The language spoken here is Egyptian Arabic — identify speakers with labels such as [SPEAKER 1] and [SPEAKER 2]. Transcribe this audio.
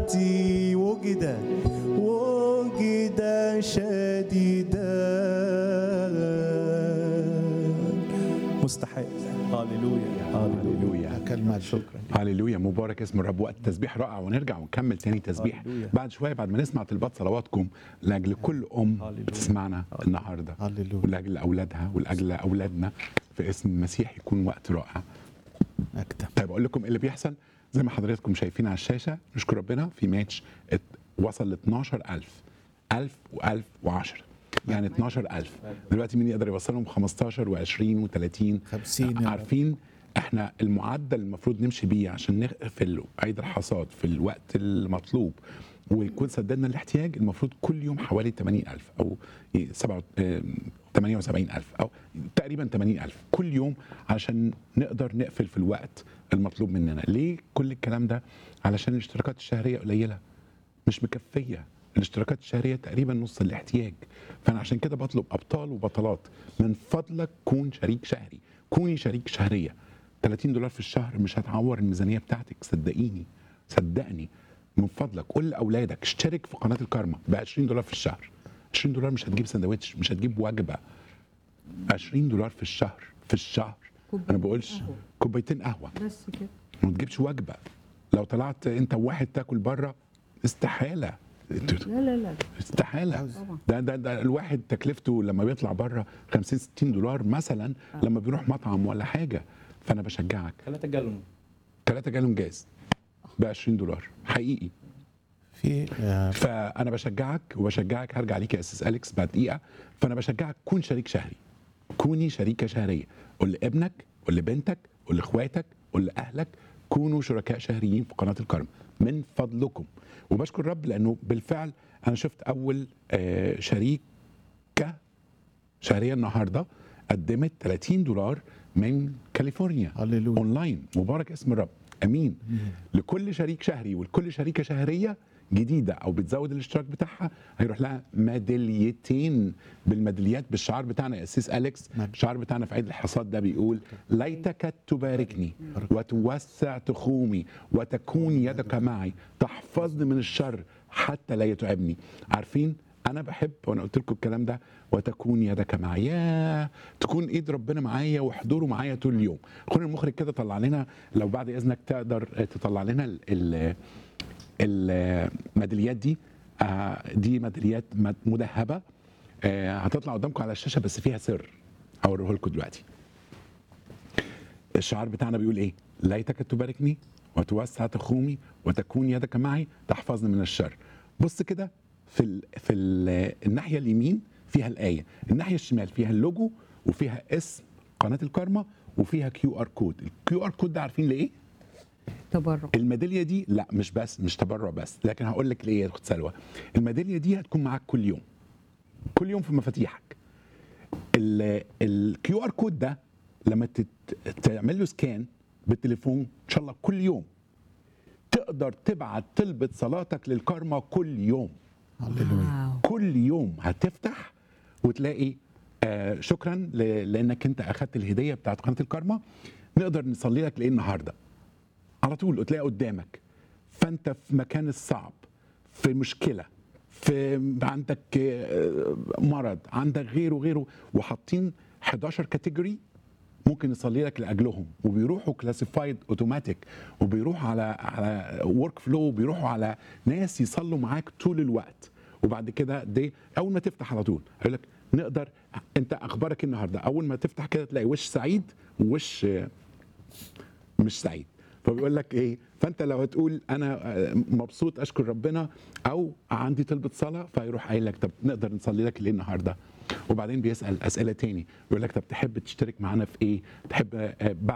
[SPEAKER 1] عبدي وجد وجد شديدا مستحق هاليلويا
[SPEAKER 2] هللويا
[SPEAKER 3] كلمة
[SPEAKER 1] شكرا
[SPEAKER 2] هللويا مبارك اسم الرب وقت تسبيح رائع ونرجع ونكمل تاني تسبيح
[SPEAKER 1] هللويا.
[SPEAKER 2] بعد شويه بعد ما نسمع طلبات صلواتكم لاجل كل ام
[SPEAKER 1] هللويا.
[SPEAKER 2] بتسمعنا النهارده
[SPEAKER 3] هللويا
[SPEAKER 2] ولاجل اولادها ولاجل اولادنا في اسم المسيح يكون وقت رائع
[SPEAKER 3] أكتب
[SPEAKER 2] طيب اقول لكم ايه اللي بيحصل زي ما حضراتكم شايفين على الشاشه نشكر ربنا في ماتش ات- وصل ل 12000 1000 و1000 و10 يعني 12000 دلوقتي مين يقدر يوصلهم 15 و20 و30
[SPEAKER 3] 50 يا رب.
[SPEAKER 2] عارفين احنا المعدل المفروض نمشي بيه عشان نقفل عيد الحصاد في الوقت المطلوب ويكون سددنا الاحتياج المفروض كل يوم حوالي 80000 او 7 78000 او تقريبا 80000 كل يوم عشان نقدر نقفل في الوقت المطلوب مننا ليه كل الكلام ده علشان الاشتراكات الشهريه قليله مش مكفيه الاشتراكات الشهريه تقريبا نص الاحتياج فانا عشان كده بطلب ابطال وبطلات من فضلك كون شريك شهري كوني شريك شهريه 30 دولار في الشهر مش هتعور الميزانيه بتاعتك صدقيني صدقني من فضلك قول لاولادك اشترك في قناه الكارما ب 20 دولار في الشهر 20 دولار مش هتجيب سندوتش مش هتجيب وجبه 20 دولار في الشهر في الشهر انا
[SPEAKER 4] كوبايتين
[SPEAKER 2] بقولش
[SPEAKER 4] قهوة.
[SPEAKER 2] كوبايتين قهوه
[SPEAKER 4] بس كده
[SPEAKER 2] ما تجيبش وجبه لو طلعت انت وواحد تاكل بره استحاله
[SPEAKER 4] لا لا لا
[SPEAKER 2] استحاله
[SPEAKER 4] طبعا.
[SPEAKER 2] ده ده ده الواحد تكلفته لما بيطلع بره 50 60 دولار مثلا لما بيروح مطعم ولا حاجه فانا بشجعك
[SPEAKER 1] ثلاثة جالون
[SPEAKER 2] 3 جالون جاز ب 20 دولار حقيقي
[SPEAKER 3] في آه،
[SPEAKER 2] فانا بشجعك وبشجعك هرجع ليك يا استاذ اليكس بعد دقيقه فانا بشجعك كون شريك شهري كوني شريكه شهريه قول لابنك قول لبنتك قول لاخواتك قول لاهلك كونوا شركاء شهريين في قناه الكرم من فضلكم وبشكر الرب لانه بالفعل انا شفت اول آه، شريكه شهريه النهارده قدمت 30 دولار من كاليفورنيا
[SPEAKER 3] هللويا
[SPEAKER 2] اونلاين مبارك اسم الرب امين لكل شريك شهري ولكل شريكه شهريه جديده او بتزود الاشتراك بتاعها هيروح لها ميداليتين بالميداليات بالشعار بتاعنا يا اسيس اليكس
[SPEAKER 3] نعم.
[SPEAKER 2] الشعار بتاعنا في عيد الحصاد ده بيقول ليتك تباركني وتوسع تخومي وتكون يدك معي تحفظني من الشر حتى لا يتعبني عارفين انا بحب وانا قلت لكم الكلام ده وتكون يدك معي يا تكون ايد ربنا معايا وحضوره معايا طول اليوم اخونا المخرج كده طلع لنا لو بعد اذنك تقدر تطلع لنا ال- ال- الميداليات دي آه، دي ميداليات مد- مذهبه آه، هتطلع قدامكم على الشاشه بس فيها سر هوريه لكم دلوقتي الشعار بتاعنا بيقول ايه ليتك تباركني وتوسع تخومي وتكون يدك معي تحفظني من الشر بص كده في ال في ال الناحيه اليمين فيها الايه الناحيه الشمال فيها اللوجو وفيها اسم قناه الكارما وفيها كيو ار كود الكيو ار كود ده عارفين لايه
[SPEAKER 4] تبرع
[SPEAKER 2] الميداليه دي لا مش بس مش تبرع بس لكن هقول لك ليه يا اخت سلوى الميداليه دي هتكون معاك كل يوم كل يوم في مفاتيحك الكيو ار كود ده لما تت- تعمل له سكان بالتليفون ان شاء الله كل يوم تقدر تبعت طلبة صلاتك للكارما كل يوم
[SPEAKER 3] هللويا
[SPEAKER 4] واو
[SPEAKER 2] كل يوم هتفتح وتلاقي آه شكرا ل- لانك انت اخذت الهديه بتاعت قناه الكارما نقدر نصلي لك لايه النهارده على طول تلاقي قدامك فانت في مكان الصعب في مشكله في عندك آه، مرض عندك غيره غيره وحاطين 11 كاتيجوري ممكن نصلي لك لاجلهم وبيروحوا كلاسيفايد اوتوماتيك وبيروحوا على على ورك فلو وبيروحوا على ناس يصلوا معاك طول الوقت وبعد كده دي اول ما تفتح على طول هيقول لك نقدر انت اخبارك إيه النهارده اول ما تفتح كده تلاقي وش سعيد ووش آه، مش سعيد فبيقول لك ايه فانت لو هتقول انا آه، مبسوط اشكر ربنا او عندي طلبه صلاه فيروح قايل لك طب نقدر نصلي لك ليه النهارده وبعدين بيسال اسئله تاني بيقول لك طب تحب تشترك معانا في ايه تحب آه، بعد